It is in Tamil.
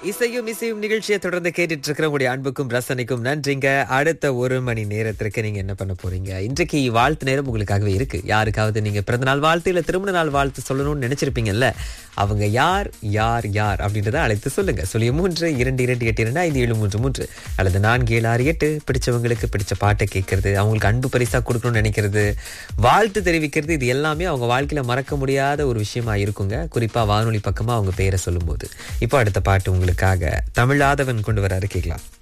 இசையும் இசையும் நிகழ்ச்சியை தொடர்ந்து கேட்டுட்டு இருக்கிற உங்களுடைய அன்புக்கும் ரசனைக்கும் நன்றிங்க அடுத்த ஒரு மணி நேரத்திற்கு நீங்க என்ன பண்ண போறீங்க இன்றைக்கு வாழ்த்து நேரம் உங்களுக்காகவே இருக்கு யாருக்காவது நீங்க பிறந்த நாள் வாழ்த்து இல்ல திருமண நாள் வாழ்த்து சொல்லணும்னு நினைச்சிருப்பீங்கல்ல அவங்க யார் யார் யார் அப்படின்றத அழைத்து சொல்லுங்க சொல்லிய மூன்று இரண்டு இரண்டு எட்டு இரண்டு ஐந்து ஏழு மூன்று மூன்று அல்லது நான்கு ஏழு ஆறு எட்டு பிடிச்சவங்களுக்கு பிடிச்ச பாட்டை கேட்கறது அவங்களுக்கு அன்பு பரிசா கொடுக்கணும்னு நினைக்கிறது வாழ்த்து தெரிவிக்கிறது இது எல்லாமே அவங்க வாழ்க்கையில மறக்க முடியாத ஒரு விஷயமா இருக்குங்க குறிப்பா வானொலி பக்கமா அவங்க பேரை சொல்லும்போது இப்போ அடுத்த பாட்டு உங்களுக்காக தமிழாதவன் கொண்டு வராரு கேட்கலாம்